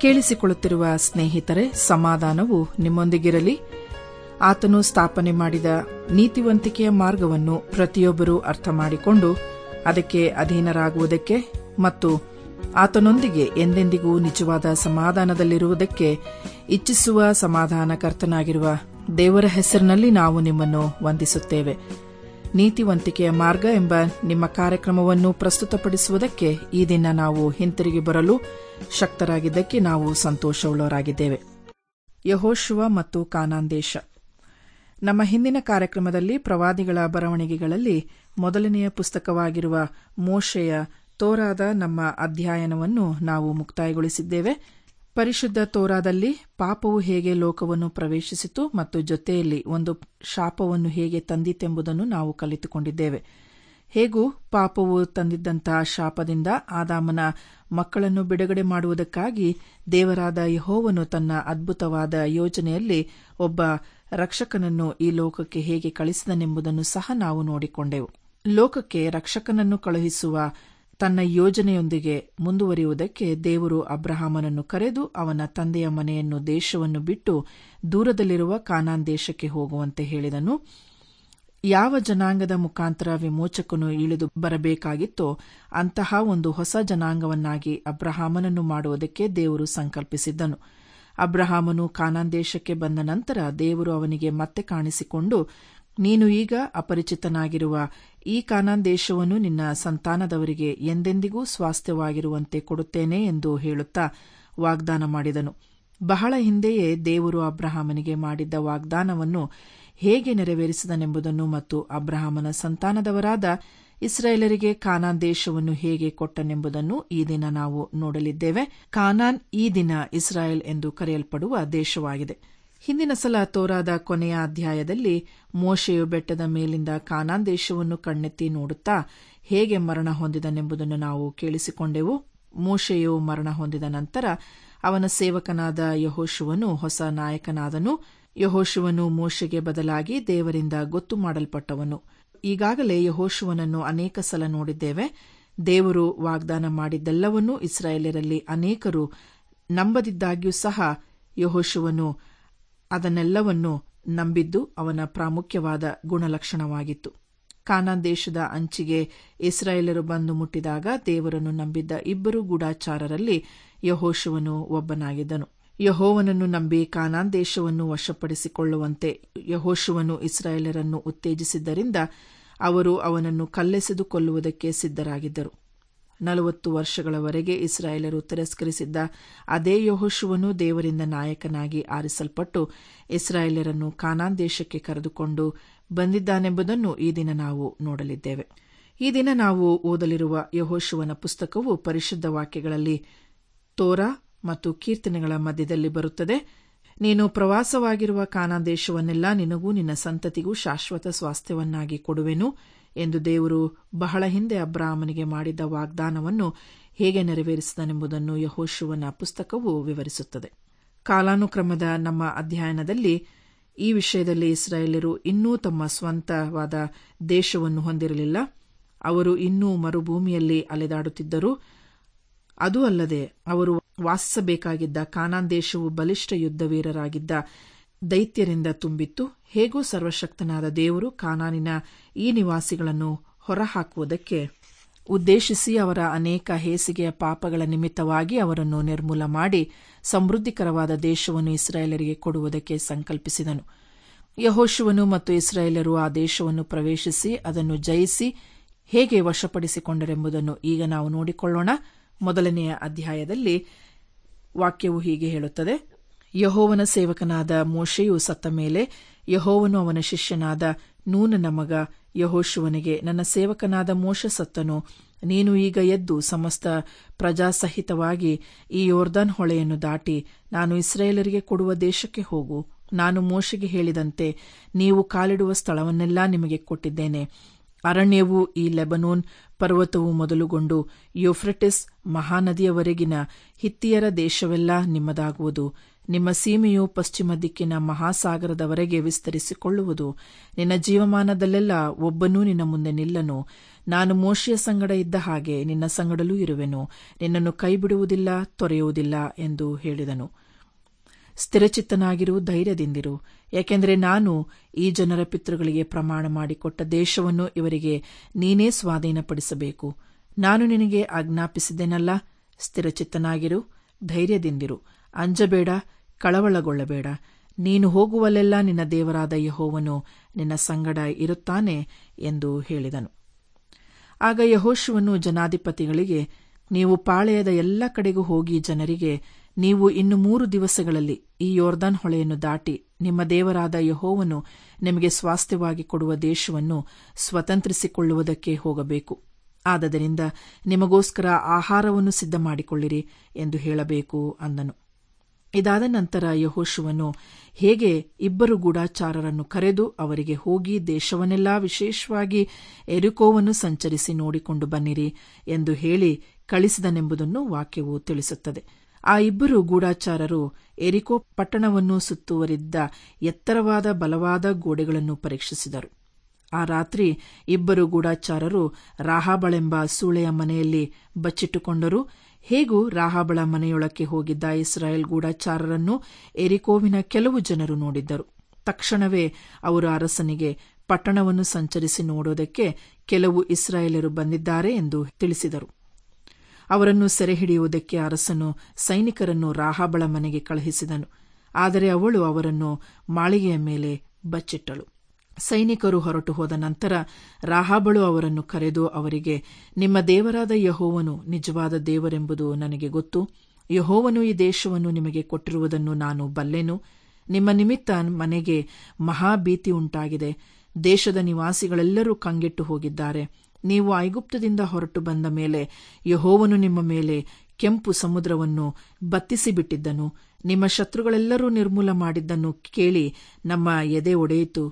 ಕೇಳಿಸಿಕೊಳ್ಳುತ್ತಿರುವ ಸ್ನೇಹಿತರೆ ಸಮಾಧಾನವು ನಿಮ್ಮೊಂದಿಗಿರಲಿ ಆತನು ಸ್ಥಾಪನೆ ಮಾಡಿದ ನೀತಿವಂತಿಕೆಯ ಮಾರ್ಗವನ್ನು ಪ್ರತಿಯೊಬ್ಬರೂ ಅರ್ಥ ಮಾಡಿಕೊಂಡು ಅದಕ್ಕೆ ಅಧೀನರಾಗುವುದಕ್ಕೆ ಮತ್ತು ಆತನೊಂದಿಗೆ ಎಂದೆಂದಿಗೂ ನಿಜವಾದ ಸಮಾಧಾನದಲ್ಲಿರುವುದಕ್ಕೆ ಇಚ್ಛಿಸುವ ಸಮಾಧಾನಕರ್ತನಾಗಿರುವ ದೇವರ ಹೆಸರಿನಲ್ಲಿ ನಾವು ನಿಮ್ಮನ್ನು ವಂದಿಸುತ್ತೇವೆ ನೀತಿವಂತಿಕೆಯ ಮಾರ್ಗ ಎಂಬ ನಿಮ್ಮ ಕಾರ್ಯಕ್ರಮವನ್ನು ಪ್ರಸ್ತುತಪಡಿಸುವುದಕ್ಕೆ ಈ ದಿನ ನಾವು ಹಿಂತಿರುಗಿ ಬರಲು ಶಕ್ತರಾಗಿದ್ದಕ್ಕೆ ನಾವು ಸಂತೋಷವುಳ್ಳವರಾಗಿದ್ದೇವೆ ಯಹೋಶುವ ಮತ್ತು ಕಾನಾನ್ ದೇಶ ನಮ್ಮ ಹಿಂದಿನ ಕಾರ್ಯಕ್ರಮದಲ್ಲಿ ಪ್ರವಾದಿಗಳ ಬರವಣಿಗೆಗಳಲ್ಲಿ ಮೊದಲನೆಯ ಪುಸ್ತಕವಾಗಿರುವ ಮೋಶೆಯ ತೋರಾದ ನಮ್ಮ ಅಧ್ಯಯನವನ್ನು ನಾವು ಮುಕ್ತಾಯಗೊಳಿಸಿದ್ದೇವೆ ಪರಿಶುದ್ಧ ತೋರಾದಲ್ಲಿ ಪಾಪವು ಹೇಗೆ ಲೋಕವನ್ನು ಪ್ರವೇಶಿಸಿತು ಮತ್ತು ಜೊತೆಯಲ್ಲಿ ಒಂದು ಶಾಪವನ್ನು ಹೇಗೆ ತಂದಿತೆಂಬುದನ್ನು ನಾವು ಕಲಿತುಕೊಂಡಿದ್ದೇವೆ ಹೇಗೂ ಪಾಪವು ತಂದಿದ್ದಂತಹ ಶಾಪದಿಂದ ಆದಾಮನ ಮಕ್ಕಳನ್ನು ಬಿಡುಗಡೆ ಮಾಡುವುದಕ್ಕಾಗಿ ದೇವರಾದ ಯಹೋವನು ತನ್ನ ಅದ್ಭುತವಾದ ಯೋಜನೆಯಲ್ಲಿ ಒಬ್ಬ ರಕ್ಷಕನನ್ನು ಈ ಲೋಕಕ್ಕೆ ಹೇಗೆ ಕಳಿಸಿದನೆಂಬುದನ್ನು ಸಹ ನಾವು ನೋಡಿಕೊಂಡೆವು ಲೋಕಕ್ಕೆ ರಕ್ಷಕನನ್ನು ಕಳುಹಿಸುವ ತನ್ನ ಯೋಜನೆಯೊಂದಿಗೆ ಮುಂದುವರಿಯುವುದಕ್ಕೆ ದೇವರು ಅಬ್ರಹಾಮನನ್ನು ಕರೆದು ಅವನ ತಂದೆಯ ಮನೆಯನ್ನು ದೇಶವನ್ನು ಬಿಟ್ಟು ದೂರದಲ್ಲಿರುವ ಕಾನಾನ್ ದೇಶಕ್ಕೆ ಹೋಗುವಂತೆ ಹೇಳಿದನು ಯಾವ ಜನಾಂಗದ ಮುಖಾಂತರ ವಿಮೋಚಕನು ಇಳಿದು ಬರಬೇಕಾಗಿತ್ತೋ ಅಂತಹ ಒಂದು ಹೊಸ ಜನಾಂಗವನ್ನಾಗಿ ಅಬ್ರಹಾಮನನ್ನು ಮಾಡುವುದಕ್ಕೆ ದೇವರು ಸಂಕಲ್ಪಿಸಿದ್ದನು ಅಬ್ರಹಾಮನು ಕಾನಾನ್ ದೇಶಕ್ಕೆ ಬಂದ ನಂತರ ದೇವರು ಅವನಿಗೆ ಮತ್ತೆ ಕಾಣಿಸಿಕೊಂಡು ನೀನು ಈಗ ಅಪರಿಚಿತನಾಗಿರುವ ಈ ಕಾನಾನ್ ದೇಶವನ್ನು ನಿನ್ನ ಸಂತಾನದವರಿಗೆ ಎಂದೆಂದಿಗೂ ಸ್ವಾಸ್ಥ್ಯವಾಗಿರುವಂತೆ ಕೊಡುತ್ತೇನೆ ಎಂದು ಹೇಳುತ್ತಾ ವಾಗ್ದಾನ ಮಾಡಿದನು ಬಹಳ ಹಿಂದೆಯೇ ದೇವರು ಅಬ್ರಹಾಮನಿಗೆ ಮಾಡಿದ್ದ ವಾಗ್ದಾನವನ್ನು ಹೇಗೆ ನೆರವೇರಿಸಿದನೆಂಬುದನ್ನು ಮತ್ತು ಅಬ್ರಹಾಮನ ಸಂತಾನದವರಾದ ಇಸ್ರಾಯೇಲರಿಗೆ ಕಾನಾನ್ ದೇಶವನ್ನು ಹೇಗೆ ಕೊಟ್ಟನೆಂಬುದನ್ನು ಈ ದಿನ ನಾವು ನೋಡಲಿದ್ದೇವೆ ಕಾನಾನ್ ಈ ದಿನ ಇಸ್ರಾಯೇಲ್ ಎಂದು ಕರೆಯಲ್ಪಡುವ ದೇಶವಾಗಿದೆ ಹಿಂದಿನ ಸಲ ತೋರಾದ ಕೊನೆಯ ಅಧ್ಯಾಯದಲ್ಲಿ ಮೋಶೆಯು ಬೆಟ್ಟದ ಮೇಲಿಂದ ಕಾನಾನ್ ದೇಶವನ್ನು ಕಣ್ಣೆತ್ತಿ ನೋಡುತ್ತಾ ಹೇಗೆ ಮರಣ ಹೊಂದಿದನೆಂಬುದನ್ನು ನಾವು ಕೇಳಿಸಿಕೊಂಡೆವು ಮೋಶೆಯು ಮರಣ ಹೊಂದಿದ ನಂತರ ಅವನ ಸೇವಕನಾದ ಯಹೋಶುವನು ಹೊಸ ನಾಯಕನಾದನು ಯಹೋಶುವನು ಮೋಶೆಗೆ ಬದಲಾಗಿ ದೇವರಿಂದ ಗೊತ್ತು ಮಾಡಲ್ಪಟ್ಟವನು ಈಗಾಗಲೇ ಯಹೋಶುವನನ್ನು ಅನೇಕ ಸಲ ನೋಡಿದ್ದೇವೆ ದೇವರು ವಾಗ್ದಾನ ಮಾಡಿದ್ದೆಲ್ಲವನ್ನೂ ಇಸ್ರಾಯೇಲರಲ್ಲಿ ಅನೇಕರು ನಂಬದಿದ್ದಾಗ್ಯೂ ಸಹ ಯಹೋಶುವನು ಅದನ್ನೆಲ್ಲವನ್ನು ನಂಬಿದ್ದು ಅವನ ಪ್ರಾಮುಖ್ಯವಾದ ಗುಣಲಕ್ಷಣವಾಗಿತ್ತು ಕಾನಾನ್ ದೇಶದ ಅಂಚಿಗೆ ಇಸ್ರಾಯೇಲರು ಬಂದು ಮುಟ್ಟಿದಾಗ ದೇವರನ್ನು ನಂಬಿದ್ದ ಇಬ್ಬರು ಗೂಢಾಚಾರರಲ್ಲಿ ಯಹೋಶುವನು ಒಬ್ಬನಾಗಿದ್ದನು ಯಹೋವನನ್ನು ನಂಬಿ ಕಾನಾನ್ ದೇಶವನ್ನು ವಶಪಡಿಸಿಕೊಳ್ಳುವಂತೆ ಯಹೋಶುವನು ಇಸ್ರಾಯೇಲರನ್ನು ಉತ್ತೇಜಿಸಿದ್ದರಿಂದ ಅವರು ಅವನನ್ನು ಕಲ್ಲೆಸೆದು ಕೊಲ್ಲುವುದಕ್ಕೆ ಸಿದ್ಧರಾಗಿದ್ದರು ನಲವತ್ತು ವರ್ಷಗಳವರೆಗೆ ಇಸ್ರಾಯೇಲರು ತಿರಸ್ಕರಿಸಿದ್ದ ಅದೇ ಯಹೋಶುವನು ದೇವರಿಂದ ನಾಯಕನಾಗಿ ಆರಿಸಲ್ಪಟ್ಟು ಇಸ್ರಾಯೇಲರನ್ನು ಕಾನಾನ್ ದೇಶಕ್ಕೆ ಕರೆದುಕೊಂಡು ಬಂದಿದ್ದಾನೆಂಬುದನ್ನು ಈ ದಿನ ನಾವು ನೋಡಲಿದ್ದೇವೆ ಈ ದಿನ ನಾವು ಓದಲಿರುವ ಯಹೋಶುವನ ಪುಸ್ತಕವು ಪರಿಶುದ್ಧ ವಾಕ್ಯಗಳಲ್ಲಿ ತೋರಾ ಮತ್ತು ಕೀರ್ತನೆಗಳ ಮಧ್ಯದಲ್ಲಿ ಬರುತ್ತದೆ ನೀನು ಪ್ರವಾಸವಾಗಿರುವ ಕಾನಾನ್ ದೇಶವನ್ನೆಲ್ಲ ನಿನಗೂ ನಿನ್ನ ಸಂತತಿಗೂ ಶಾಶ್ವತ ಸ್ವಾಸ್ಥ್ಯವನ್ನಾಗಿ ಕೊಡುವೆನು ಎಂದು ದೇವರು ಬಹಳ ಹಿಂದೆ ಅಬ್ರಾಹ್ಮನಿಗೆ ಮಾಡಿದ್ದ ವಾಗ್ದಾನವನ್ನು ಹೇಗೆ ನೆರವೇರಿಸಿದನೆಂಬುದನ್ನು ಯಹೋಶುವನ ಪುಸ್ತಕವು ವಿವರಿಸುತ್ತದೆ ಕಾಲಾನುಕ್ರಮದ ನಮ್ಮ ಅಧ್ಯಯನದಲ್ಲಿ ಈ ವಿಷಯದಲ್ಲಿ ಇಸ್ರಾಯೇಲರು ಇನ್ನೂ ತಮ್ಮ ಸ್ವಂತವಾದ ದೇಶವನ್ನು ಹೊಂದಿರಲಿಲ್ಲ ಅವರು ಇನ್ನೂ ಮರುಭೂಮಿಯಲ್ಲಿ ಅಲೆದಾಡುತ್ತಿದ್ದರು ಅದೂ ಅಲ್ಲದೆ ಅವರು ವಾಸಿಸಬೇಕಾಗಿದ್ದ ಕಾನಾನ್ ದೇಶವು ಬಲಿಷ್ಠ ಯುದ್ಧವೀರರಾಗಿದ್ದ ದೈತ್ಯರಿಂದ ತುಂಬಿತ್ತು ಹೇಗೂ ಸರ್ವಶಕ್ತನಾದ ದೇವರು ಕಾನಾನಿನ ಈ ನಿವಾಸಿಗಳನ್ನು ಹೊರಹಾಕುವುದಕ್ಕೆ ಉದ್ದೇಶಿಸಿ ಅವರ ಅನೇಕ ಹೇಸಿಗೆಯ ಪಾಪಗಳ ನಿಮಿತ್ತವಾಗಿ ಅವರನ್ನು ನಿರ್ಮೂಲ ಮಾಡಿ ಸಮೃದ್ಧಿಕರವಾದ ದೇಶವನ್ನು ಇಸ್ರಾಯೇಲರಿಗೆ ಕೊಡುವುದಕ್ಕೆ ಸಂಕಲ್ಪಿಸಿದನು ಯಹೋಶುವನು ಮತ್ತು ಇಸ್ರಾಯೇಲರು ಆ ದೇಶವನ್ನು ಪ್ರವೇಶಿಸಿ ಅದನ್ನು ಜಯಿಸಿ ಹೇಗೆ ವಶಪಡಿಸಿಕೊಂಡರೆಂಬುದನ್ನು ಈಗ ನಾವು ನೋಡಿಕೊಳ್ಳೋಣ ಮೊದಲನೆಯ ಅಧ್ಯಾಯದಲ್ಲಿ ವಾಕ್ಯವು ಹೀಗೆ ಹೇಳುತ್ತದೆ ಯಹೋವನ ಸೇವಕನಾದ ಮೋಶೆಯು ಸತ್ತ ಮೇಲೆ ಯಹೋವನು ಅವನ ಶಿಷ್ಯನಾದ ನೂನನ ಮಗ ಯಹೋಶುವನಿಗೆ ನನ್ನ ಸೇವಕನಾದ ಮೋಶ ಸತ್ತನು ನೀನು ಈಗ ಎದ್ದು ಸಮಸ್ತ ಪ್ರಜಾಸಹಿತವಾಗಿ ಈ ಯೋರ್ದಾನ್ ಹೊಳೆಯನ್ನು ದಾಟಿ ನಾನು ಇಸ್ರಾಯೇಲರಿಗೆ ಕೊಡುವ ದೇಶಕ್ಕೆ ಹೋಗು ನಾನು ಮೋಶೆಗೆ ಹೇಳಿದಂತೆ ನೀವು ಕಾಲಿಡುವ ಸ್ಥಳವನ್ನೆಲ್ಲಾ ನಿಮಗೆ ಕೊಟ್ಟಿದ್ದೇನೆ ಅರಣ್ಯವು ಈ ಲೆಬನೋನ್ ಪರ್ವತವು ಮೊದಲುಗೊಂಡು ಯುಫ್ರೆಟಿಸ್ ಮಹಾನದಿಯವರೆಗಿನ ಹಿತ್ತಿಯರ ದೇಶವೆಲ್ಲ ನಿಮ್ಮದಾಗುವುದು ನಿಮ್ಮ ಸೀಮೆಯು ಪಶ್ಚಿಮ ದಿಕ್ಕಿನ ಮಹಾಸಾಗರದವರೆಗೆ ವಿಸ್ತರಿಸಿಕೊಳ್ಳುವುದು ನಿನ್ನ ಜೀವಮಾನದಲ್ಲೆಲ್ಲ ಒಬ್ಬನೂ ನಿನ್ನ ಮುಂದೆ ನಿಲ್ಲನು ನಾನು ಮೋಶೆಯ ಸಂಗಡ ಇದ್ದ ಹಾಗೆ ನಿನ್ನ ಸಂಗಡಲೂ ಇರುವೆನು ನಿನ್ನನ್ನು ಕೈಬಿಡುವುದಿಲ್ಲ ತೊರೆಯುವುದಿಲ್ಲ ಎಂದು ಹೇಳಿದನು ಸ್ಥಿರಚಿತ್ತನಾಗಿರು ಧೈರ್ಯದಿಂದಿರು ಏಕೆಂದರೆ ನಾನು ಈ ಜನರ ಪಿತೃಗಳಿಗೆ ಪ್ರಮಾಣ ಮಾಡಿಕೊಟ್ಟ ದೇಶವನ್ನು ಇವರಿಗೆ ನೀನೇ ಸ್ವಾಧೀನಪಡಿಸಬೇಕು ನಾನು ನಿನಗೆ ಆಜ್ಞಾಪಿಸಿದ್ದೇನಲ್ಲ ಸ್ಥಿರಚಿತ್ತನಾಗಿರು ಧೈರ್ಯದಿಂದಿರು ಅಂಜಬೇಡ ಕಳವಳಗೊಳ್ಳಬೇಡ ನೀನು ಹೋಗುವಲ್ಲೆಲ್ಲ ನಿನ್ನ ದೇವರಾದ ಯಹೋವನು ನಿನ್ನ ಸಂಗಡ ಇರುತ್ತಾನೆ ಎಂದು ಹೇಳಿದನು ಆಗ ಯಹೋಶುವನು ಜನಾಧಿಪತಿಗಳಿಗೆ ನೀವು ಪಾಳೆಯದ ಎಲ್ಲ ಕಡೆಗೂ ಹೋಗಿ ಜನರಿಗೆ ನೀವು ಇನ್ನು ಮೂರು ದಿವಸಗಳಲ್ಲಿ ಈ ಯೋರ್ದಾನ್ ಹೊಳೆಯನ್ನು ದಾಟಿ ನಿಮ್ಮ ದೇವರಾದ ಯಹೋವನು ನಿಮಗೆ ಸ್ವಾಸ್ಥ್ಯವಾಗಿ ಕೊಡುವ ದೇಶವನ್ನು ಸ್ವತಂತ್ರಿಸಿಕೊಳ್ಳುವುದಕ್ಕೆ ಹೋಗಬೇಕು ಆದದರಿಂದ ನಿಮಗೋಸ್ಕರ ಆಹಾರವನ್ನು ಸಿದ್ಧ ಮಾಡಿಕೊಳ್ಳಿರಿ ಎಂದು ಹೇಳಬೇಕು ಅಂದನು ಇದಾದ ನಂತರ ಯಹೋಶುವನು ಹೇಗೆ ಇಬ್ಬರು ಗೂಢಾಚಾರರನ್ನು ಕರೆದು ಅವರಿಗೆ ಹೋಗಿ ದೇಶವನ್ನೆಲ್ಲಾ ವಿಶೇಷವಾಗಿ ಎರುಕೋವನ್ನು ಸಂಚರಿಸಿ ನೋಡಿಕೊಂಡು ಬನ್ನಿರಿ ಎಂದು ಹೇಳಿ ಕಳಿಸಿದನೆಂಬುದನ್ನು ವಾಕ್ಯವು ತಿಳಿಸುತ್ತದೆ ಆ ಇಬ್ಬರು ಗೂಢಾಚಾರರು ಎರಿಕೋ ಪಟ್ಟಣವನ್ನು ಸುತ್ತುವರಿದ್ದ ಎತ್ತರವಾದ ಬಲವಾದ ಗೋಡೆಗಳನ್ನು ಪರೀಕ್ಷಿಸಿದರು ಆ ರಾತ್ರಿ ಇಬ್ಬರು ಗೂಢಾಚಾರರು ರಾಹಾಬಳೆಂಬ ಸೂಳೆಯ ಮನೆಯಲ್ಲಿ ಬಚ್ಚಿಟ್ಟುಕೊಂಡರು ಹೇಗೂ ರಾಹಾಬಳ ಮನೆಯೊಳಕ್ಕೆ ಹೋಗಿದ್ದ ಇಸ್ರಾಯೇಲ್ ಗೂಢಾಚಾರರನ್ನು ಎರಿಕೋವಿನ ಕೆಲವು ಜನರು ನೋಡಿದ್ದರು ತಕ್ಷಣವೇ ಅವರು ಅರಸನಿಗೆ ಪಟ್ಟಣವನ್ನು ಸಂಚರಿಸಿ ನೋಡೋದಕ್ಕೆ ಕೆಲವು ಇಸ್ರಾಯೇಲರು ಬಂದಿದ್ದಾರೆ ಎಂದು ತಿಳಿಸಿದರು ಅವರನ್ನು ಸೆರೆ ಹಿಡಿಯುವುದಕ್ಕೆ ಅರಸನು ಸೈನಿಕರನ್ನು ರಾಹಾಬಳ ಮನೆಗೆ ಕಳುಹಿಸಿದನು ಆದರೆ ಅವಳು ಅವರನ್ನು ಮಾಳಿಗೆಯ ಮೇಲೆ ಬಚ್ಚಿಟ್ಟಳು ಸೈನಿಕರು ಹೊರಟು ಹೋದ ನಂತರ ರಾಹಾಬಳು ಅವರನ್ನು ಕರೆದು ಅವರಿಗೆ ನಿಮ್ಮ ದೇವರಾದ ಯಹೋವನು ನಿಜವಾದ ದೇವರೆಂಬುದು ನನಗೆ ಗೊತ್ತು ಯಹೋವನು ಈ ದೇಶವನ್ನು ನಿಮಗೆ ಕೊಟ್ಟಿರುವುದನ್ನು ನಾನು ಬಲ್ಲೆನು ನಿಮ್ಮ ನಿಮಿತ್ತ ಮನೆಗೆ ಮಹಾಭೀತಿ ಉಂಟಾಗಿದೆ ದೇಶದ ನಿವಾಸಿಗಳೆಲ್ಲರೂ ಕಂಗೆಟ್ಟು ಹೋಗಿದ್ದಾರೆ ನೀವು ಐಗುಪ್ತದಿಂದ ಹೊರಟು ಬಂದ ಮೇಲೆ ಯಹೋವನು ನಿಮ್ಮ ಮೇಲೆ ಕೆಂಪು ಸಮುದ್ರವನ್ನು ಬತ್ತಿಸಿಬಿಟ್ಟಿದ್ದನು ನಿಮ್ಮ ಶತ್ರುಗಳೆಲ್ಲರೂ ನಿರ್ಮೂಲ ಮಾಡಿದ್ದನ್ನು ಕೇಳಿ ನಮ್ಮ ಎದೆ ಒಡೆಯಿತು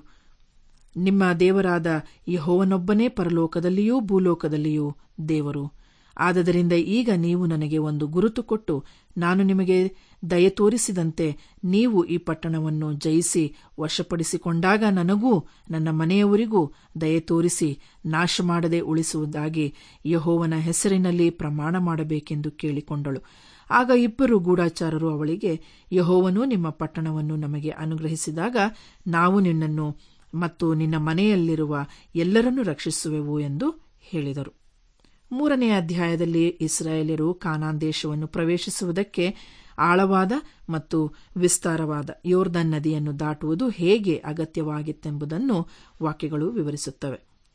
ನಿಮ್ಮ ದೇವರಾದ ಯಹೋವನೊಬ್ಬನೇ ಪರಲೋಕದಲ್ಲಿಯೂ ಭೂಲೋಕದಲ್ಲಿಯೂ ದೇವರು ಆದದರಿಂದ ಈಗ ನೀವು ನನಗೆ ಒಂದು ಗುರುತು ಕೊಟ್ಟು ನಾನು ನಿಮಗೆ ದಯ ತೋರಿಸಿದಂತೆ ನೀವು ಈ ಪಟ್ಟಣವನ್ನು ಜಯಿಸಿ ವಶಪಡಿಸಿಕೊಂಡಾಗ ನನಗೂ ನನ್ನ ಮನೆಯವರಿಗೂ ದಯ ತೋರಿಸಿ ನಾಶ ಮಾಡದೆ ಉಳಿಸುವುದಾಗಿ ಯಹೋವನ ಹೆಸರಿನಲ್ಲಿ ಪ್ರಮಾಣ ಮಾಡಬೇಕೆಂದು ಕೇಳಿಕೊಂಡಳು ಆಗ ಇಬ್ಬರು ಗೂಢಾಚಾರರು ಅವಳಿಗೆ ಯಹೋವನು ನಿಮ್ಮ ಪಟ್ಟಣವನ್ನು ನಮಗೆ ಅನುಗ್ರಹಿಸಿದಾಗ ನಾವು ನಿನ್ನನ್ನು ಮತ್ತು ನಿನ್ನ ಮನೆಯಲ್ಲಿರುವ ಎಲ್ಲರನ್ನೂ ರಕ್ಷಿಸುವೆವು ಎಂದು ಹೇಳಿದರು ಮೂರನೇ ಅಧ್ಯಾಯದಲ್ಲಿ ಇಸ್ರಾಯೇಲರು ಕಾನಾನ್ ದೇಶವನ್ನು ಪ್ರವೇಶಿಸುವುದಕ್ಕೆ ಆಳವಾದ ಮತ್ತು ವಿಸ್ತಾರವಾದ ಯೋರ್ದನ್ ನದಿಯನ್ನು ದಾಟುವುದು ಹೇಗೆ ಅಗತ್ಯವಾಗಿತ್ತೆಂಬುದನ್ನು ವಾಕ್ಯಗಳು ವಿವರಿಸುತ್ತವೆ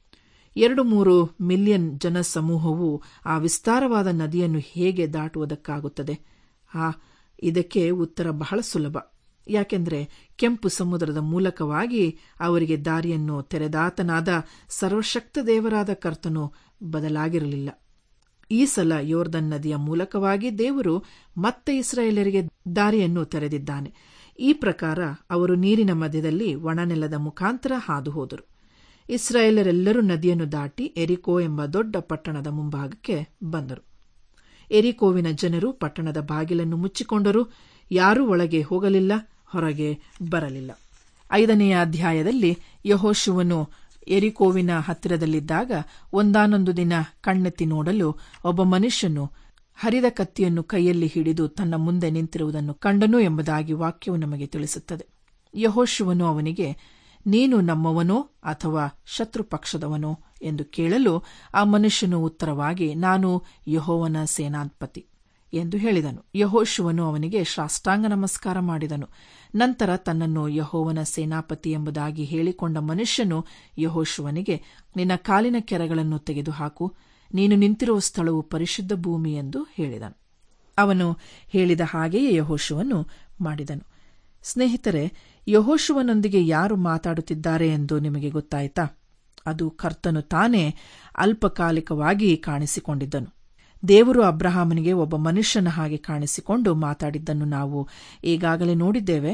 ಎರಡು ಮೂರು ಮಿಲಿಯನ್ ಜನಸಮೂಹವು ಆ ವಿಸ್ತಾರವಾದ ನದಿಯನ್ನು ಹೇಗೆ ದಾಟುವುದಕ್ಕಾಗುತ್ತದೆ ಆ ಇದಕ್ಕೆ ಉತ್ತರ ಬಹಳ ಸುಲಭ ಯಾಕೆಂದರೆ ಕೆಂಪು ಸಮುದ್ರದ ಮೂಲಕವಾಗಿ ಅವರಿಗೆ ದಾರಿಯನ್ನು ತೆರೆದಾತನಾದ ಸರ್ವಶಕ್ತ ದೇವರಾದ ಕರ್ತನು ಬದಲಾಗಿರಲಿಲ್ಲ ಈ ಸಲ ಯೋರ್ದನ್ ನದಿಯ ಮೂಲಕವಾಗಿ ದೇವರು ಮತ್ತೆ ಇಸ್ರಾಯೇಲರಿಗೆ ದಾರಿಯನ್ನು ತೆರೆದಿದ್ದಾನೆ ಈ ಪ್ರಕಾರ ಅವರು ನೀರಿನ ಮಧ್ಯದಲ್ಲಿ ಒಣನೆಲದ ಮುಖಾಂತರ ಹಾದು ಹೋದರು ಇಸ್ರಾಯೇಲರೆಲ್ಲರೂ ನದಿಯನ್ನು ದಾಟಿ ಎರಿಕೋ ಎಂಬ ದೊಡ್ಡ ಪಟ್ಟಣದ ಮುಂಭಾಗಕ್ಕೆ ಬಂದರು ಎರಿಕೋವಿನ ಜನರು ಪಟ್ಟಣದ ಬಾಗಿಲನ್ನು ಮುಚ್ಚಿಕೊಂಡರು ಯಾರೂ ಒಳಗೆ ಹೋಗಲಿಲ್ಲ ಹೊರಗೆ ಬರಲಿಲ್ಲ ಐದನೆಯ ಅಧ್ಯಾಯದಲ್ಲಿ ಯಹೋಶುವನು ಎರಿಕೋವಿನ ಹತ್ತಿರದಲ್ಲಿದ್ದಾಗ ಒಂದಾನೊಂದು ದಿನ ಕಣ್ಣೆತ್ತಿ ನೋಡಲು ಒಬ್ಬ ಮನುಷ್ಯನು ಹರಿದ ಕತ್ತಿಯನ್ನು ಕೈಯಲ್ಲಿ ಹಿಡಿದು ತನ್ನ ಮುಂದೆ ನಿಂತಿರುವುದನ್ನು ಕಂಡನು ಎಂಬುದಾಗಿ ವಾಕ್ಯವು ನಮಗೆ ತಿಳಿಸುತ್ತದೆ ಯಹೋಶುವನು ಅವನಿಗೆ ನೀನು ನಮ್ಮವನೋ ಅಥವಾ ಶತ್ರು ಪಕ್ಷದವನೋ ಎಂದು ಕೇಳಲು ಆ ಮನುಷ್ಯನು ಉತ್ತರವಾಗಿ ನಾನು ಯಹೋವನ ಸೇನಾಧಿಪತಿ ಎಂದು ಹೇಳಿದನು ಯಹೋಶುವನು ಅವನಿಗೆ ಶಾಷ್ಟಾಂಗ ನಮಸ್ಕಾರ ಮಾಡಿದನು ನಂತರ ತನ್ನನ್ನು ಯಹೋವನ ಸೇನಾಪತಿ ಎಂಬುದಾಗಿ ಹೇಳಿಕೊಂಡ ಮನುಷ್ಯನು ಯಹೋಶುವನಿಗೆ ನಿನ್ನ ಕಾಲಿನ ಕೆರೆಗಳನ್ನು ತೆಗೆದುಹಾಕು ನೀನು ನಿಂತಿರುವ ಸ್ಥಳವು ಪರಿಶುದ್ಧ ಭೂಮಿ ಎಂದು ಹೇಳಿದನು ಅವನು ಹೇಳಿದ ಹಾಗೆಯೇ ಯಹೋಶುವನು ಮಾಡಿದನು ಸ್ನೇಹಿತರೆ ಯಹೋಶುವನೊಂದಿಗೆ ಯಾರು ಮಾತಾಡುತ್ತಿದ್ದಾರೆ ಎಂದು ನಿಮಗೆ ಗೊತ್ತಾಯ್ತಾ ಅದು ಕರ್ತನು ತಾನೇ ಅಲ್ಪಕಾಲಿಕವಾಗಿ ಕಾಣಿಸಿಕೊಂಡಿದ್ದನು ದೇವರು ಅಬ್ರಹಾಮನಿಗೆ ಒಬ್ಬ ಮನುಷ್ಯನ ಹಾಗೆ ಕಾಣಿಸಿಕೊಂಡು ಮಾತಾಡಿದ್ದನ್ನು ನಾವು ಈಗಾಗಲೇ ನೋಡಿದ್ದೇವೆ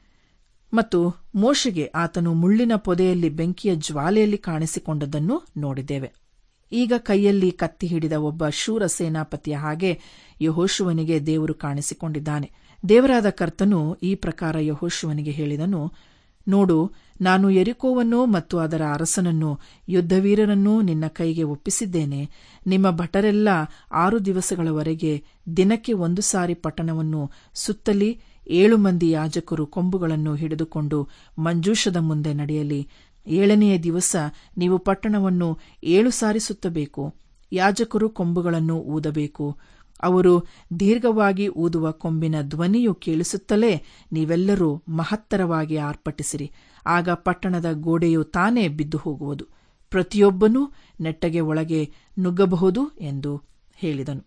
ಮತ್ತು ಮೋಶೆಗೆ ಆತನು ಮುಳ್ಳಿನ ಪೊದೆಯಲ್ಲಿ ಬೆಂಕಿಯ ಜ್ವಾಲೆಯಲ್ಲಿ ಕಾಣಿಸಿಕೊಂಡದ್ದನ್ನು ನೋಡಿದ್ದೇವೆ ಈಗ ಕೈಯಲ್ಲಿ ಕತ್ತಿ ಹಿಡಿದ ಒಬ್ಬ ಶೂರ ಸೇನಾಪತಿಯ ಹಾಗೆ ಯಹೋಶುವನಿಗೆ ದೇವರು ಕಾಣಿಸಿಕೊಂಡಿದ್ದಾನೆ ದೇವರಾದ ಕರ್ತನು ಈ ಪ್ರಕಾರ ಯಹೋಶುವನಿಗೆ ಹೇಳಿದನು ನೋಡು ನಾನು ಎರಿಕೋವನ್ನು ಮತ್ತು ಅದರ ಅರಸನನ್ನು ಯುದ್ಧವೀರರನ್ನೂ ನಿನ್ನ ಕೈಗೆ ಒಪ್ಪಿಸಿದ್ದೇನೆ ನಿಮ್ಮ ಭಟರೆಲ್ಲ ಆರು ದಿವಸಗಳವರೆಗೆ ದಿನಕ್ಕೆ ಒಂದು ಸಾರಿ ಪಟ್ಟಣವನ್ನು ಸುತ್ತಲಿ ಏಳು ಮಂದಿ ಯಾಜಕರು ಕೊಂಬುಗಳನ್ನು ಹಿಡಿದುಕೊಂಡು ಮಂಜೂಷದ ಮುಂದೆ ನಡೆಯಲಿ ಏಳನೆಯ ದಿವಸ ನೀವು ಪಟ್ಟಣವನ್ನು ಏಳು ಸಾರಿ ಸುತ್ತಬೇಕು ಯಾಜಕರು ಕೊಂಬುಗಳನ್ನು ಊದಬೇಕು ಅವರು ದೀರ್ಘವಾಗಿ ಊದುವ ಕೊಂಬಿನ ಧ್ವನಿಯು ಕೇಳಿಸುತ್ತಲೇ ನೀವೆಲ್ಲರೂ ಮಹತ್ತರವಾಗಿ ಆರ್ಭಟಿಸಿರಿ ಆಗ ಪಟ್ಟಣದ ಗೋಡೆಯು ತಾನೇ ಬಿದ್ದು ಹೋಗುವುದು ಪ್ರತಿಯೊಬ್ಬನೂ ನೆಟ್ಟಗೆ ಒಳಗೆ ನುಗ್ಗಬಹುದು ಎಂದು ಹೇಳಿದನು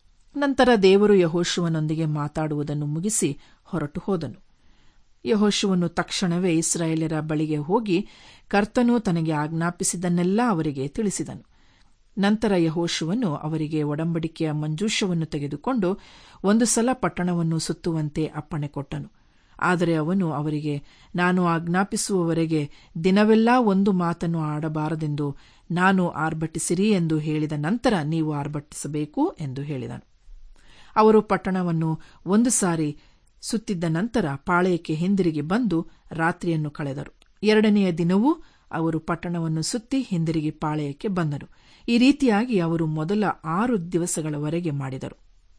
ನಂತರ ದೇವರು ಯಹೋಶುವನೊಂದಿಗೆ ಮಾತಾಡುವುದನ್ನು ಮುಗಿಸಿ ಹೊರಟು ಹೋದನು ಯಹೋಶುವನು ತಕ್ಷಣವೇ ಇಸ್ರಾಯೇಲರ ಬಳಿಗೆ ಹೋಗಿ ಕರ್ತನು ತನಗೆ ಆಜ್ಞಾಪಿಸಿದ್ದನ್ನೆಲ್ಲ ಅವರಿಗೆ ತಿಳಿಸಿದನು ನಂತರ ಯಹೋಶುವನು ಅವರಿಗೆ ಒಡಂಬಡಿಕೆಯ ಮಂಜೂಷವನ್ನು ತೆಗೆದುಕೊಂಡು ಒಂದು ಸಲ ಪಟ್ಟಣವನ್ನು ಸುತ್ತುವಂತೆ ಅಪ್ಪಣೆ ಕೊಟ್ಟನು ಆದರೆ ಅವನು ಅವರಿಗೆ ನಾನು ಆಜ್ಞಾಪಿಸುವವರೆಗೆ ದಿನವೆಲ್ಲ ಒಂದು ಮಾತನ್ನು ಆಡಬಾರದೆಂದು ನಾನು ಆರ್ಭಟಿಸಿರಿ ಎಂದು ಹೇಳಿದ ನಂತರ ನೀವು ಆರ್ಭಟಿಸಬೇಕು ಎಂದು ಹೇಳಿದನು ಅವರು ಪಟ್ಟಣವನ್ನು ಒಂದು ಸಾರಿ ಸುತ್ತಿದ್ದ ನಂತರ ಪಾಳೆಯಕ್ಕೆ ಹಿಂದಿರುಗಿ ಬಂದು ರಾತ್ರಿಯನ್ನು ಕಳೆದರು ಎರಡನೆಯ ದಿನವೂ ಅವರು ಪಟ್ಟಣವನ್ನು ಸುತ್ತಿ ಹಿಂದಿರುಗಿ ಪಾಳೆಯಕ್ಕೆ ಬಂದರು ಈ ರೀತಿಯಾಗಿ ಅವರು ಮೊದಲ ಆರು ದಿವಸಗಳವರೆಗೆ ಮಾಡಿದರು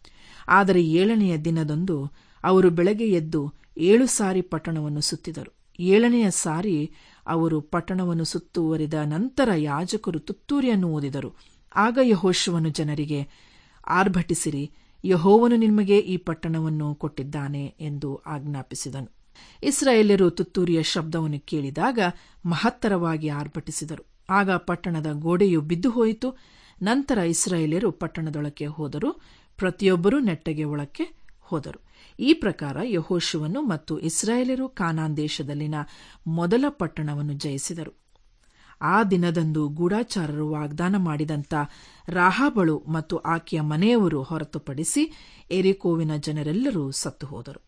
ಆದರೆ ಏಳನೆಯ ದಿನದಂದು ಅವರು ಬೆಳಗ್ಗೆ ಎದ್ದು ಏಳು ಸಾರಿ ಪಟ್ಟಣವನ್ನು ಸುತ್ತಿದರು ಏಳನೆಯ ಸಾರಿ ಅವರು ಪಟ್ಟಣವನ್ನು ಸುತ್ತುವರಿದ ನಂತರ ಯಾಜಕರು ತುತ್ತೂರಿಯನ್ನು ಓದಿದರು ಆಗ ಯಹೋಶುವನು ಜನರಿಗೆ ಆರ್ಭಟಿಸಿರಿ ಯಹೋವನು ನಿಮಗೆ ಈ ಪಟ್ಟಣವನ್ನು ಕೊಟ್ಟಿದ್ದಾನೆ ಎಂದು ಆಜ್ಞಾಪಿಸಿದನು ಇಸ್ರಾಯೇಲ್ಯರು ತುತ್ತೂರಿಯ ಶಬ್ದವನ್ನು ಕೇಳಿದಾಗ ಮಹತ್ತರವಾಗಿ ಆರ್ಭಟಿಸಿದರು ಆಗ ಪಟ್ಟಣದ ಗೋಡೆಯು ಬಿದ್ದು ಹೋಯಿತು ನಂತರ ಇಸ್ರಾಯೇಲ್ಯರು ಪಟ್ಟಣದೊಳಕ್ಕೆ ಹೋದರು ಪ್ರತಿಯೊಬ್ಬರೂ ನೆಟ್ಟಗೆ ಒಳಕ್ಕೆ ಹೋದರು ಈ ಪ್ರಕಾರ ಯಹೋಶುವನು ಮತ್ತು ಇಸ್ರಾಯೇಲರು ಕಾನಾನ್ ದೇಶದಲ್ಲಿನ ಮೊದಲ ಪಟ್ಟಣವನ್ನು ಜಯಿಸಿದರು ಆ ದಿನದಂದು ಗೂಢಾಚಾರರು ವಾಗ್ದಾನ ಮಾಡಿದಂಥ ರಾಹಾಬಳು ಮತ್ತು ಆಕೆಯ ಮನೆಯವರು ಹೊರತುಪಡಿಸಿ ಎರಿಕೋವಿನ ಜನರೆಲ್ಲರೂ ಸತ್ತು ಹೋದರು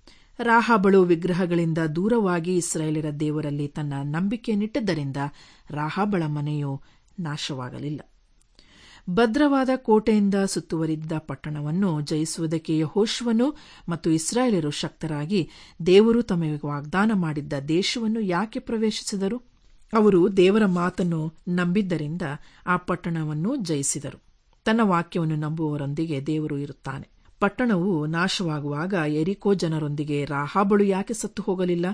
ರಾಹಾಬಳು ವಿಗ್ರಹಗಳಿಂದ ದೂರವಾಗಿ ಇಸ್ರಾಯೇಲರ ದೇವರಲ್ಲಿ ತನ್ನ ನಂಬಿಕೆಯನ್ನಿಟ್ಟದ್ದರಿಂದ ರಾಹಾಬಳ ಮನೆಯು ನಾಶವಾಗಲಿಲ್ಲ ಭದ್ರವಾದ ಕೋಟೆಯಿಂದ ಸುತ್ತುವರಿದ ಪಟ್ಟಣವನ್ನು ಜಯಿಸುವುದಕ್ಕೆ ಯಹೋಶ್ವನು ಮತ್ತು ಇಸ್ರಾಯೇಲರು ಶಕ್ತರಾಗಿ ದೇವರು ತಮಗೆ ವಾಗ್ದಾನ ಮಾಡಿದ್ದ ದೇಶವನ್ನು ಯಾಕೆ ಪ್ರವೇಶಿಸಿದರು ಅವರು ದೇವರ ಮಾತನ್ನು ನಂಬಿದ್ದರಿಂದ ಆ ಪಟ್ಟಣವನ್ನು ಜಯಿಸಿದರು ತನ್ನ ವಾಕ್ಯವನ್ನು ನಂಬುವವರೊಂದಿಗೆ ದೇವರು ಇರುತ್ತಾನೆ ಪಟ್ಟಣವು ನಾಶವಾಗುವಾಗ ಎರಿಕೋ ಜನರೊಂದಿಗೆ ರಾಹಾಬಳು ಯಾಕೆ ಸತ್ತು ಹೋಗಲಿಲ್ಲ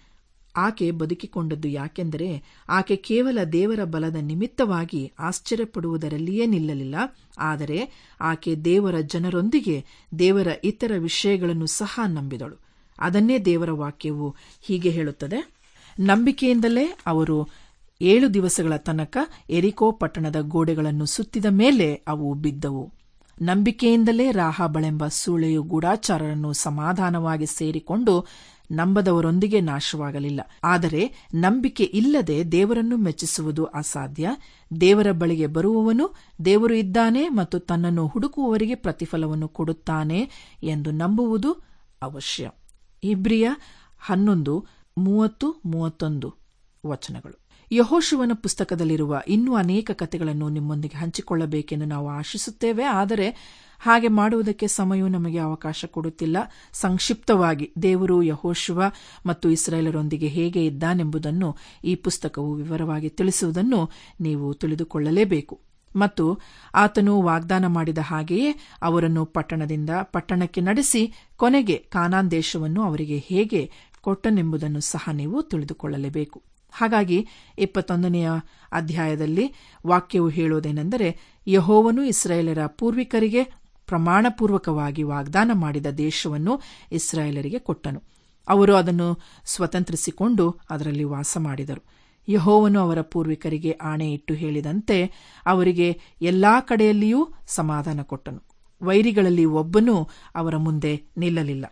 ಆಕೆ ಬದುಕಿಕೊಂಡದ್ದು ಯಾಕೆಂದರೆ ಆಕೆ ಕೇವಲ ದೇವರ ಬಲದ ನಿಮಿತ್ತವಾಗಿ ಆಶ್ಚರ್ಯಪಡುವುದರಲ್ಲಿಯೇ ನಿಲ್ಲಲಿಲ್ಲ ಆದರೆ ಆಕೆ ದೇವರ ಜನರೊಂದಿಗೆ ದೇವರ ಇತರ ವಿಷಯಗಳನ್ನು ಸಹ ನಂಬಿದಳು ಅದನ್ನೇ ದೇವರ ವಾಕ್ಯವು ಹೀಗೆ ಹೇಳುತ್ತದೆ ನಂಬಿಕೆಯಿಂದಲೇ ಅವರು ಏಳು ದಿವಸಗಳ ತನಕ ಎರಿಕೋ ಪಟ್ಟಣದ ಗೋಡೆಗಳನ್ನು ಸುತ್ತಿದ ಮೇಲೆ ಅವು ಬಿದ್ದವು ನಂಬಿಕೆಯಿಂದಲೇ ರಾಹಾಬಳೆಂಬ ಸೂಳೆಯು ಗೂಢಾಚಾರರನ್ನು ಸಮಾಧಾನವಾಗಿ ಸೇರಿಕೊಂಡು ನಂಬದವರೊಂದಿಗೆ ನಾಶವಾಗಲಿಲ್ಲ ಆದರೆ ನಂಬಿಕೆ ಇಲ್ಲದೆ ದೇವರನ್ನು ಮೆಚ್ಚಿಸುವುದು ಅಸಾಧ್ಯ ದೇವರ ಬಳಿಗೆ ಬರುವವನು ದೇವರು ಇದ್ದಾನೆ ಮತ್ತು ತನ್ನನ್ನು ಹುಡುಕುವವರಿಗೆ ಪ್ರತಿಫಲವನ್ನು ಕೊಡುತ್ತಾನೆ ಎಂದು ನಂಬುವುದು ಅವಶ್ಯ ಇಬ್ರಿಯ ಹನ್ನೊಂದು ಮೂವತ್ತು ಮೂವತ್ತೊಂದು ವಚನಗಳು ಯಹೋಶುವನ ಪುಸ್ತಕದಲ್ಲಿರುವ ಇನ್ನೂ ಅನೇಕ ಕಥೆಗಳನ್ನು ನಿಮ್ಮೊಂದಿಗೆ ಹಂಚಿಕೊಳ್ಳಬೇಕೆಂದು ನಾವು ಆಶಿಸುತ್ತೇವೆ ಆದರೆ ಹಾಗೆ ಮಾಡುವುದಕ್ಕೆ ಸಮಯವು ನಮಗೆ ಅವಕಾಶ ಕೊಡುತ್ತಿಲ್ಲ ಸಂಕ್ಷಿಪ್ತವಾಗಿ ದೇವರು ಯಹೋಶುವ ಮತ್ತು ಇಸ್ರಾಯೇಲರೊಂದಿಗೆ ಹೇಗೆ ಇದ್ದಾನೆಂಬುದನ್ನು ಈ ಪುಸ್ತಕವು ವಿವರವಾಗಿ ತಿಳಿಸುವುದನ್ನು ನೀವು ತಿಳಿದುಕೊಳ್ಳಲೇಬೇಕು ಮತ್ತು ಆತನು ವಾಗ್ದಾನ ಮಾಡಿದ ಹಾಗೆಯೇ ಅವರನ್ನು ಪಟ್ಟಣದಿಂದ ಪಟ್ಟಣಕ್ಕೆ ನಡೆಸಿ ಕೊನೆಗೆ ಕಾನಾನ್ ದೇಶವನ್ನು ಅವರಿಗೆ ಹೇಗೆ ಕೊಟ್ಟನೆಂಬುದನ್ನು ಸಹ ನೀವು ತಿಳಿದುಕೊಳ್ಳಲೇಬೇಕು ಹಾಗಾಗಿ ಇಪ್ಪತ್ತೊಂದನೆಯ ಅಧ್ಯಾಯದಲ್ಲಿ ವಾಕ್ಯವು ಹೇಳುವುದೇನೆಂದರೆ ಯಹೋವನು ಇಸ್ರಾಯೇಲರ ಪೂರ್ವಿಕರಿಗೆ ಪ್ರಮಾಣಪೂರ್ವಕವಾಗಿ ವಾಗ್ದಾನ ಮಾಡಿದ ದೇಶವನ್ನು ಇಸ್ರಾಯೇಲರಿಗೆ ಕೊಟ್ಟನು ಅವರು ಅದನ್ನು ಸ್ವತಂತ್ರಿಸಿಕೊಂಡು ಅದರಲ್ಲಿ ವಾಸ ಮಾಡಿದರು ಯಹೋವನು ಅವರ ಪೂರ್ವಿಕರಿಗೆ ಆಣೆ ಇಟ್ಟು ಹೇಳಿದಂತೆ ಅವರಿಗೆ ಎಲ್ಲಾ ಕಡೆಯಲ್ಲಿಯೂ ಸಮಾಧಾನ ಕೊಟ್ಟನು ವೈರಿಗಳಲ್ಲಿ ಒಬ್ಬನೂ ಅವರ ಮುಂದೆ ನಿಲ್ಲಲಿಲ್ಲ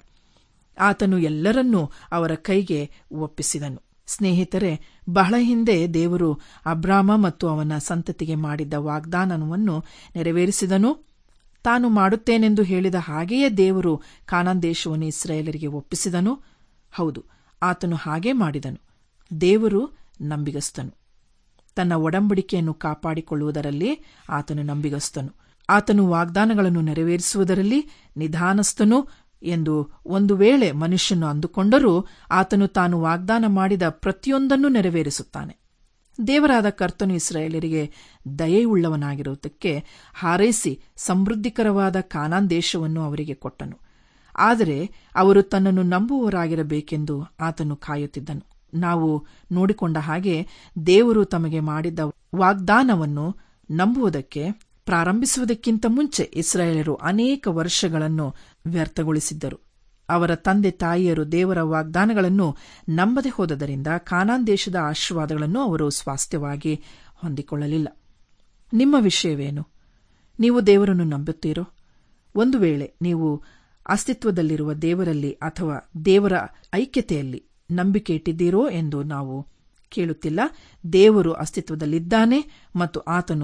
ಆತನು ಎಲ್ಲರನ್ನೂ ಅವರ ಕೈಗೆ ಒಪ್ಪಿಸಿದನು ಸ್ನೇಹಿತರೆ ಬಹಳ ಹಿಂದೆ ದೇವರು ಅಬ್ರಾಮ ಮತ್ತು ಅವನ ಸಂತತಿಗೆ ಮಾಡಿದ್ದ ವಾಗ್ದಾನವನ್ನು ನೆರವೇರಿಸಿದನು ತಾನು ಮಾಡುತ್ತೇನೆಂದು ಹೇಳಿದ ಹಾಗೆಯೇ ದೇವರು ಕಾನಾನ್ ದೇಶವನ್ನು ಇಸ್ರಾಯೇಲರಿಗೆ ಒಪ್ಪಿಸಿದನು ಹೌದು ಆತನು ಹಾಗೇ ಮಾಡಿದನು ದೇವರು ನಂಬಿಗಸ್ತನು ತನ್ನ ಒಡಂಬಡಿಕೆಯನ್ನು ಕಾಪಾಡಿಕೊಳ್ಳುವುದರಲ್ಲಿ ಆತನು ನಂಬಿಗಸ್ತನು ಆತನು ವಾಗ್ದಾನಗಳನ್ನು ನೆರವೇರಿಸುವುದರಲ್ಲಿ ನಿಧಾನಸ್ಥನು ಎಂದು ಒಂದು ವೇಳೆ ಮನುಷ್ಯನು ಅಂದುಕೊಂಡರೂ ಆತನು ತಾನು ವಾಗ್ದಾನ ಮಾಡಿದ ಪ್ರತಿಯೊಂದನ್ನು ನೆರವೇರಿಸುತ್ತಾನೆ ದೇವರಾದ ಕರ್ತನು ಇಸ್ರಾಯೇಲರಿಗೆ ದಯೆಯುಳ್ಳವನಾಗಿರುವುದಕ್ಕೆ ಹಾರೈಸಿ ಸಮೃದ್ಧಿಕರವಾದ ಕಾನಾನ್ ದೇಶವನ್ನು ಅವರಿಗೆ ಕೊಟ್ಟನು ಆದರೆ ಅವರು ತನ್ನನ್ನು ನಂಬುವವರಾಗಿರಬೇಕೆಂದು ಆತನು ಕಾಯುತ್ತಿದ್ದನು ನಾವು ನೋಡಿಕೊಂಡ ಹಾಗೆ ದೇವರು ತಮಗೆ ಮಾಡಿದ ವಾಗ್ದಾನವನ್ನು ನಂಬುವುದಕ್ಕೆ ಪ್ರಾರಂಭಿಸುವುದಕ್ಕಿಂತ ಮುಂಚೆ ಇಸ್ರಾಯೇಲರು ಅನೇಕ ವರ್ಷಗಳನ್ನು ವ್ಯರ್ಥಗೊಳಿಸಿದ್ದರು ಅವರ ತಂದೆ ತಾಯಿಯರು ದೇವರ ವಾಗ್ದಾನಗಳನ್ನು ನಂಬದೆ ಹೋದದರಿಂದ ಕಾನಾನ್ ದೇಶದ ಆಶೀರ್ವಾದಗಳನ್ನು ಅವರು ಸ್ವಾಸ್ಥ್ಯವಾಗಿ ಹೊಂದಿಕೊಳ್ಳಲಿಲ್ಲ ನಿಮ್ಮ ವಿಷಯವೇನು ನೀವು ದೇವರನ್ನು ನಂಬುತ್ತೀರೋ ಒಂದು ವೇಳೆ ನೀವು ಅಸ್ತಿತ್ವದಲ್ಲಿರುವ ದೇವರಲ್ಲಿ ಅಥವಾ ದೇವರ ಐಕ್ಯತೆಯಲ್ಲಿ ನಂಬಿಕೆ ಇಟ್ಟಿದ್ದೀರೋ ಎಂದು ನಾವು ಕೇಳುತ್ತಿಲ್ಲ ದೇವರು ಅಸ್ತಿತ್ವದಲ್ಲಿದ್ದಾನೆ ಮತ್ತು ಆತನು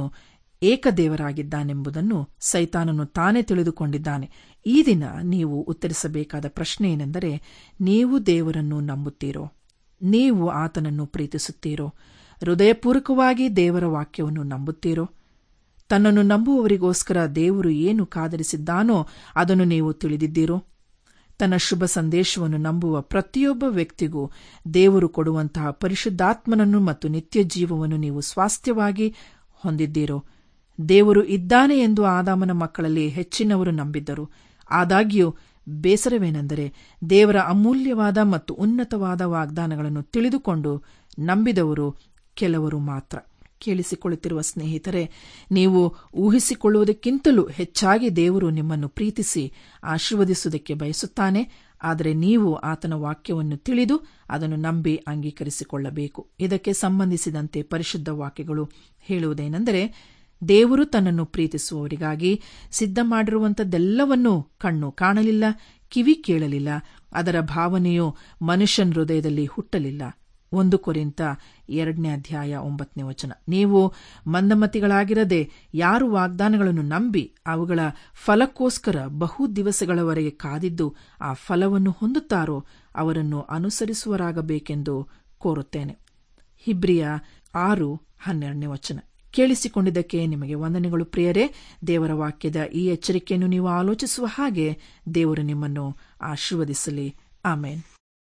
ಏಕದೇವರಾಗಿದ್ದಾನೆಂಬುದನ್ನು ಸೈತಾನನು ತಾನೇ ತಿಳಿದುಕೊಂಡಿದ್ದಾನೆ ಈ ದಿನ ನೀವು ಉತ್ತರಿಸಬೇಕಾದ ಪ್ರಶ್ನೆ ಏನೆಂದರೆ ನೀವು ದೇವರನ್ನು ನಂಬುತ್ತೀರೋ ನೀವು ಆತನನ್ನು ಪ್ರೀತಿಸುತ್ತೀರೋ ಹೃದಯಪೂರ್ವಕವಾಗಿ ದೇವರ ವಾಕ್ಯವನ್ನು ನಂಬುತ್ತೀರೋ ತನ್ನನ್ನು ನಂಬುವವರಿಗೋಸ್ಕರ ದೇವರು ಏನು ಕಾದರಿಸಿದ್ದಾನೋ ಅದನ್ನು ನೀವು ತಿಳಿದಿದ್ದೀರೋ ತನ್ನ ಶುಭ ಸಂದೇಶವನ್ನು ನಂಬುವ ಪ್ರತಿಯೊಬ್ಬ ವ್ಯಕ್ತಿಗೂ ದೇವರು ಕೊಡುವಂತಹ ಪರಿಶುದ್ಧಾತ್ಮನನ್ನು ಮತ್ತು ನಿತ್ಯ ಜೀವವನ್ನು ನೀವು ಸ್ವಾಸ್ಥ್ಯವಾಗಿ ಹೊಂದಿದ್ದೀರೋ ದೇವರು ಇದ್ದಾನೆ ಎಂದು ಆದಾಮನ ಮಕ್ಕಳಲ್ಲಿ ಹೆಚ್ಚಿನವರು ನಂಬಿದ್ದರು ಆದಾಗ್ಯೂ ಬೇಸರವೇನೆಂದರೆ ದೇವರ ಅಮೂಲ್ಯವಾದ ಮತ್ತು ಉನ್ನತವಾದ ವಾಗ್ದಾನಗಳನ್ನು ತಿಳಿದುಕೊಂಡು ನಂಬಿದವರು ಕೆಲವರು ಮಾತ್ರ ಕೇಳಿಸಿಕೊಳ್ಳುತ್ತಿರುವ ಸ್ನೇಹಿತರೆ ನೀವು ಊಹಿಸಿಕೊಳ್ಳುವುದಕ್ಕಿಂತಲೂ ಹೆಚ್ಚಾಗಿ ದೇವರು ನಿಮ್ಮನ್ನು ಪ್ರೀತಿಸಿ ಆಶೀರ್ವದಿಸುವುದಕ್ಕೆ ಬಯಸುತ್ತಾನೆ ಆದರೆ ನೀವು ಆತನ ವಾಕ್ಯವನ್ನು ತಿಳಿದು ಅದನ್ನು ನಂಬಿ ಅಂಗೀಕರಿಸಿಕೊಳ್ಳಬೇಕು ಇದಕ್ಕೆ ಸಂಬಂಧಿಸಿದಂತೆ ಪರಿಶುದ್ಧ ವಾಕ್ಯಗಳು ಹೇಳುವುದೇನೆಂದರೆ ದೇವರು ತನ್ನನ್ನು ಪ್ರೀತಿಸುವವರಿಗಾಗಿ ಸಿದ್ಧ ಮಾಡಿರುವಂಥದ್ದೆಲ್ಲವನ್ನೂ ಕಣ್ಣು ಕಾಣಲಿಲ್ಲ ಕಿವಿ ಕೇಳಲಿಲ್ಲ ಅದರ ಭಾವನೆಯು ಮನುಷ್ಯನ ಹೃದಯದಲ್ಲಿ ಹುಟ್ಟಲಿಲ್ಲ ಒಂದು ಕೊರಿಂತ ಎರಡನೇ ಅಧ್ಯಾಯ ಒಂಬತ್ತನೇ ವಚನ ನೀವು ಮಂದಮತಿಗಳಾಗಿರದೆ ಯಾರು ವಾಗ್ದಾನಗಳನ್ನು ನಂಬಿ ಅವುಗಳ ಫಲಕ್ಕೋಸ್ಕರ ಬಹು ದಿವಸಗಳವರೆಗೆ ಕಾದಿದ್ದು ಆ ಫಲವನ್ನು ಹೊಂದುತ್ತಾರೋ ಅವರನ್ನು ಅನುಸರಿಸುವರಾಗಬೇಕೆಂದು ಕೋರುತ್ತೇನೆ ಹಿಬ್ರಿಯ ಆರು ಹನ್ನೆರಡನೇ ವಚನ ಕೇಳಿಸಿಕೊಂಡಿದ್ದಕ್ಕೆ ನಿಮಗೆ ವಂದನೆಗಳು ಪ್ರಿಯರೇ ದೇವರ ವಾಕ್ಯದ ಈ ಎಚ್ಚರಿಕೆಯನ್ನು ನೀವು ಆಲೋಚಿಸುವ ಹಾಗೆ ದೇವರು ನಿಮ್ಮನ್ನು ಆಶೀರ್ವದಿಸಲಿ ಆಮೇನ್